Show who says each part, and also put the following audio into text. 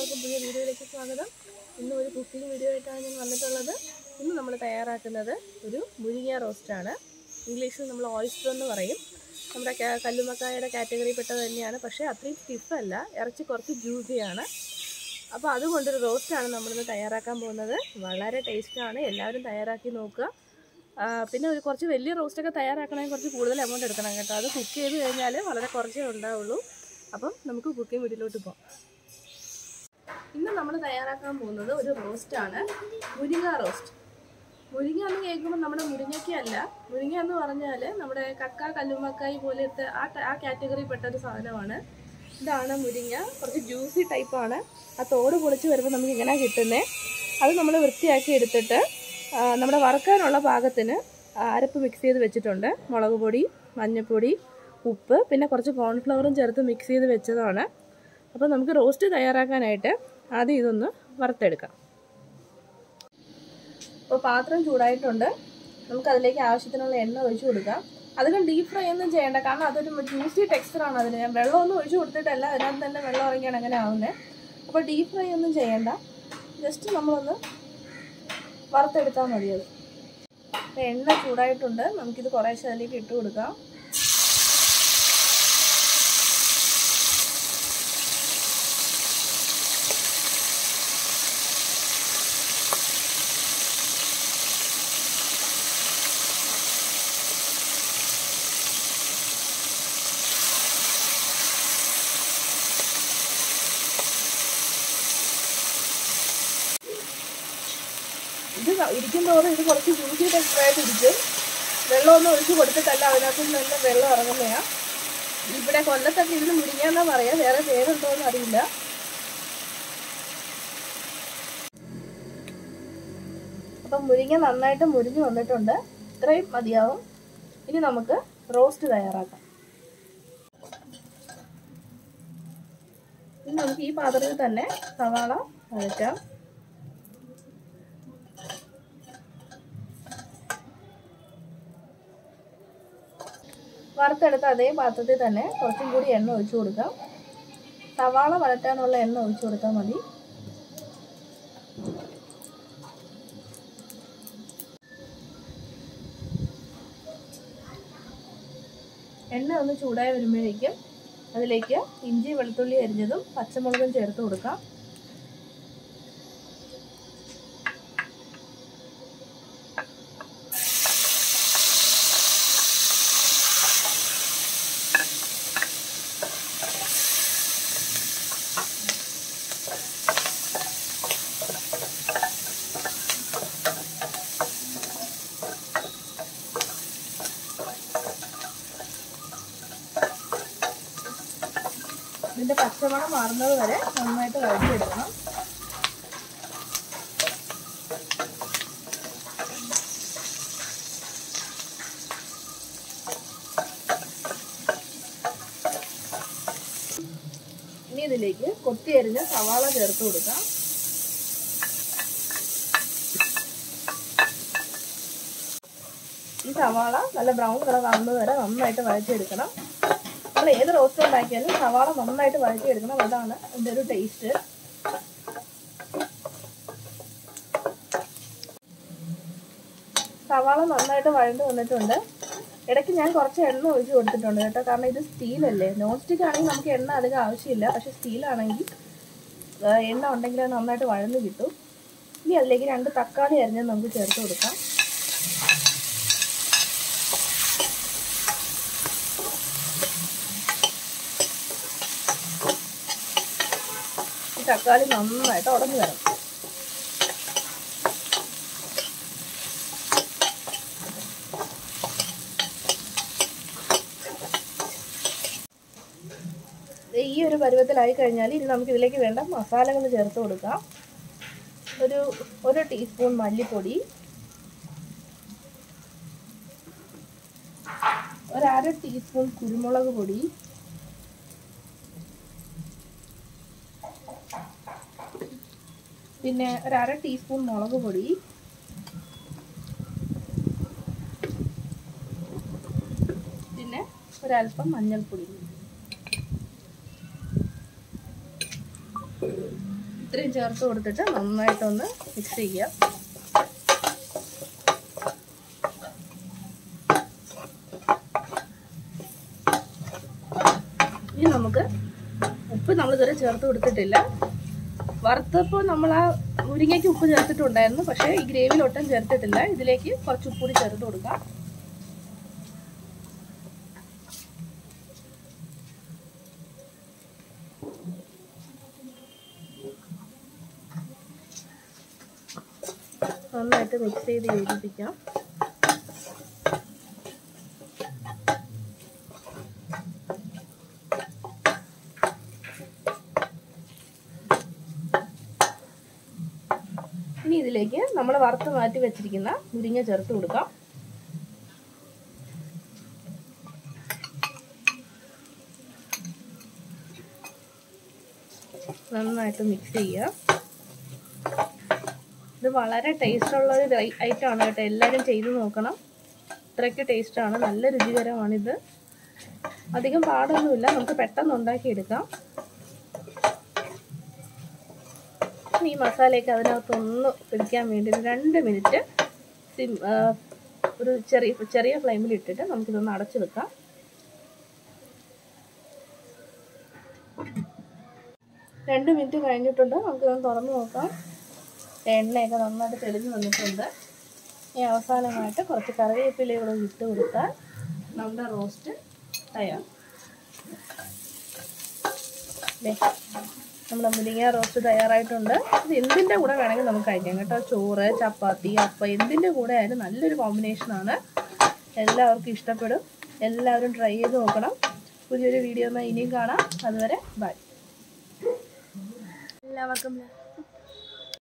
Speaker 1: എല്ലാവർക്കും പുതിയ വീഡിയോയിലേക്ക് സ്വാഗതം ഇന്ന് ഒരു കുക്കിംഗ് വീഡിയോ ആയിട്ടാണ് ഞാൻ വന്നിട്ടുള്ളത് ഇന്ന് നമ്മൾ തയ്യാറാക്കുന്നത് ഒരു മുരിങ്ങ റോസ്റ്റാണ് ഇംഗ്ലീഷിൽ നമ്മൾ ഓയിസ്റ്റർ എന്ന് പറയും നമ്മുടെ ക- കല്ലുമക്കായയുടെ കാറ്റഗറി പെട്ടത് തന്നെയാണ് പക്ഷേ അത്രയും സ്റ്റിഫല്ല ഇറച്ചി കുറച്ച് ജ്യൂസിയാണ് അപ്പോൾ അതുകൊണ്ടൊരു റോസ്റ്റാണ് നമ്മളിന്ന് തയ്യാറാക്കാൻ പോകുന്നത് വളരെ ടേസ്റ്റാണ് എല്ലാവരും തയ്യാറാക്കി നോക്കുക ആ, പിന്നെ ഒരു കുറച്ച് വലിയ റോസ്റ്റൊക്കെ തയ്യാറാക്കണമെങ്കിൽ കുറച്ച് കൂടുതൽ എമൗണ്ട് എടുക്കണം കേട്ടോ അത് കുക്ക് ചെയ്ത് കഴിഞ്ഞാൽ വളരെ കുറച്ചേ ഉണ്ടാവുള്ളൂ അപ്പം നമുക്ക് കുക്കിംഗ് വീട്ടിലോട്ട് പോകാം ഇന്ന് നമ്മൾ തയ്യാറാക്കാൻ പോകുന്നത് ഒരു റോസ്റ്റാണ് മുരിങ്ങ റോസ്റ്റ് മുരിങ്ങ എന്ന് കേൾക്കുമ്പോൾ നമ്മുടെ മുരിങ്ങയ്ക്കല്ല മുരിങ്ങ എന്ന് പറഞ്ഞാൽ നമ്മുടെ കക്ക കല്ലുമക്കായി പോലത്തെ ആ ട- ആ കാറ്റഗറി പെട്ട ഒരു സാധനമാണ് ഇതാണ് മുരിങ്ങ കുറച്ച് ജ്യൂസി ടൈപ്പാണ് ആ തോട് പൊളിച്ച് വരുമ്പോൾ നമുക്ക് ഇങ്ങനെ കിട്ടുന്നത് അത് നമ്മൾ വൃത്തിയാക്കി എടുത്തിട്ട് ആ, നമ്മുടെ വറുക്കാനുള്ള പാകത്തിന് അരപ്പ് മിക്സ് ചെയ്ത് വെച്ചിട്ടുണ്ട് മുളക് പൊടി മഞ്ഞൾപ്പൊടി ഉപ്പ് പിന്നെ കുറച്ച് കോൺഫ്ലവറും ചേർത്ത് മിക്സ് ചെയ്ത് വെച്ചതാണ് അപ്പോൾ നമുക്ക് റോസ്റ്റ് തയ്യാറാക്കാനായിട്ട് ആദ്യം ഇതൊന്ന് വറുത്തെടുക്കാം അപ്പോൾ പാത്രം ചൂടായിട്ടുണ്ട് നമുക്ക് അതിലേക്ക് ആവശ്യത്തിനുള്ള എണ്ണ ഒഴിച്ചു കൊടുക്കാം അധികം ഡീപ്പ് ഫ്രൈ ഒന്നും ചെയ്യേണ്ട കാരണം അതൊരു ജ്യൂസി ടെക്സ്ചറാണ് അതിന് ഞാൻ വെള്ളമൊന്നും ഒഴിച്ചു കൊടുത്തിട്ടല്ല അതിനകത്ത് തന്നെ വെള്ളം ഇറങ്ങിയാണ് അങ്ങനെ ആവുന്നത് അപ്പോൾ ഡീപ്പ് ഫ്രൈ ഒന്നും ചെയ്യേണ്ട ജസ്റ്റ് നമ്മളൊന്ന് വറുത്തെടുത്താൽ മതി അത് അപ്പോൾ എണ്ണ ചൂടായിട്ടുണ്ട് നമുക്കിത് കുറേശ്ശെ അതിലേക്ക് ഇട്ട് കൊടുക്കാം ഇത് ഇരിക്കും തോറും ഇത് കുറച്ച് ജ്യൂസി ടെക്സ്ചറായിട്ട് ഇരിക്കും വെള്ളമൊന്നും ഒഴിച്ച് കൊടുത്തിട്ടല്ല അതിനകത്ത് നിന്ന് നല്ല വെള്ളം ഇറങ്ങുന്നതാണ് ഇവിടെ കൊല്ലത്തൊക്കെ ഇതിന് മുരിങ്ങാന്നാ പറയാ വേറെ പേരുണ്ടോ എന്ന് അറിയില്ല അപ്പം മുരിങ്ങ നന്നായിട്ട് മുരിഞ്ഞ് വന്നിട്ടുണ്ട് ഇത്രയും മതിയാവും ഇനി നമുക്ക് റോസ്റ്റ് തയ്യാറാക്കാം ഇനി നമുക്ക് ഈ പാത്രത്തിൽ തന്നെ സവാള വഴറ്റാം വറുത്തെടുത്ത അതേ പാത്രത്തിൽ തന്നെ കുറച്ചും കൂടി എണ്ണ ഒഴിച്ചു കൊടുക്കാം സവാള വഴറ്റാനുള്ള എണ്ണ ഒഴിച്ചു കൊടുത്താൽ മതി എണ്ണ ഒന്ന് ചൂടായി വരുമ്പോഴേക്കും അതിലേക്ക് ഇഞ്ചി വെളുത്തുള്ളി അരിഞ്ഞതും പച്ചമുളകും ചേർത്ത് കൊടുക്കാം ഇതിന്റെ പച്ചമണം മാറുന്നത് വരെ നന്നായിട്ട് വഴറ്റിയെടുക്കണം ഇനി ഇതിലേക്ക് കൊത്തി അരിഞ്ഞ സവാള ചേർത്ത് കൊടുക്കാം ഈ സവാള നല്ല ബ്രൗൺ കളർ ആവുന്നത് വരെ നന്നായിട്ട് വഴറ്റിയെടുക്കണം നമ്മൾ ഏത് റോസ്റ്റ് ഉണ്ടാക്കിയാലും സവാള നന്നായിട്ട് വഴറ്റിയെടുക്കണം അതാണ് ഇതിൻ്റെ ഒരു ടേസ്റ്റ് സവാള നന്നായിട്ട് വഴണ്ട് വന്നിട്ടുണ്ട് ഇടയ്ക്ക് ഞാൻ കുറച്ച് എണ്ണ ഒഴിച്ച് കൊടുത്തിട്ടുണ്ട് കേട്ടോ കാരണം ഇത് സ്റ്റീലല്ലേ നോൺ സ്റ്റിക്ക് ആണെങ്കിൽ നമുക്ക് എണ്ണ അധികം ആവശ്യമില്ല പക്ഷെ സ്റ്റീലാണെങ്കിൽ എണ്ണ ഉണ്ടെങ്കിൽ അത് നന്നായിട്ട് വഴന്ന് കിട്ടും ഇനി അതിലേക്ക് രണ്ട് തക്കാളി അരിഞ്ഞത് നമുക്ക് ചേർത്ത് കൊടുക്കാം ഈ തക്കാളി നന്നായിട്ട് ഉടഞ്ഞു വരണം ദേ ഈ ഒരു പരുവത്തിലായി കഴിഞ്ഞാൽ ഇനി നമുക്ക് ഇതിലേക്ക് വേണ്ട മസാലകൾ ചേർത്ത് കൊടുക്കാം ഒരു ഒരു ടീസ്പൂൺ മല്ലിപ്പൊടി ഒരു അര ടീസ്പൂൺ കുരുമുളക് പൊടി പിന്നെ ഒരു അര ടീസ്പൂൺ മുളക് പൊടി പിന്നെ ഒരല്പം മഞ്ഞൾപ്പൊടി ഇത്രയും ചേർത്ത് കൊടുത്തിട്ട് നന്നായിട്ടൊന്ന് മിക്സ് ചെയ്യാം ഇനി നമുക്ക് ഉപ്പ് നമ്മൾ ഇതുവരെ ചേർത്ത് കൊടുത്തിട്ടില്ല വറുത്തപ്പോൾ നമ്മൾ ആ മുരിങ്ങയ്ക്ക് ഉപ്പ് ചേർത്തിട്ടുണ്ടായിരുന്നു പക്ഷേ ഈ ഗ്രേവിയിൽ ഒട്ടും ചേർത്തിട്ടില്ല ഇതിലേക്ക് കുറച്ച് ഉപ്പ് കൂടി ചേർത്ത് കൊടുക്കാം നന്നായിട്ട് മിക്സ് ചെയ്ത് യോജിപ്പിക്കാം ഇനി ഇതിലേക്ക് നമ്മൾ വറുത്ത് മാറ്റി വെച്ചിരിക്കുന്ന മുരിങ്ങ ചേർത്ത് കൊടുക്കാം നന്നായിട്ട് മിക്സ് ചെയ്യുക ഇത് വളരെ ടേസ്റ്റ് ഉള്ള ഒരു ഐറ്റം ആണ് കേട്ടോ എല്ലാവരും ചെയ്ത് നോക്കണം ഇത്രയ്ക്ക് ടേസ്റ്റാണ് നല്ല രുചികരമാണിത് അധികം പാടൊന്നുമില്ല നമുക്ക് പെട്ടെന്ന് ഉണ്ടാക്കിയെടുക്കാം ഇനി ഈ മസാലയൊക്കെ അതിനകത്തൊന്ന് പിടിക്കാൻ വേണ്ടി ഒരു രണ്ട് മിനിറ്റ് സിം ഒരു ചെറിയ ചെറിയ ഫ്ലെയിമിൽ ഇട്ടിട്ട് നമുക്കിതൊന്ന് അടച്ചു വെക്കാം രണ്ട് മിനിറ്റ് കഴിഞ്ഞിട്ടുണ്ട് നമുക്കിതൊന്ന് തുറന്ന് നോക്കാം എണ്ണയൊക്കെ നന്നായിട്ട് തെളിഞ്ഞ് വന്നിട്ടുണ്ട് ഇനി അവസാനമായിട്ട് കുറച്ച് കറിവേപ്പിലയും കൂടെ ഇട്ട് കൊടുത്താൽ നമ്മുടെ റോസ്റ്റ് തയ്യാർ നമ്മുടെ മുരിങ്ങ റോസ്റ്റ് തയ്യാറായിട്ടുണ്ട് ഇത് എന്തിൻ്റെ കൂടെ വേണമെങ്കിൽ നമുക്ക് കഴിക്കാം കേട്ടോ ചോറ് ചപ്പാത്തി അപ്പം എന്തിൻ്റെ കൂടെ ആയാലും നല്ലൊരു കോമ്പിനേഷനാണ് എല്ലാവർക്കും ഇഷ്ടപ്പെടും എല്ലാവരും ട്രൈ ചെയ്ത് നോക്കണം പുതിയൊരു വീഡിയോ ഇനിയും കാണാം അതുവരെ ബൈ എല്ലാവർക്കും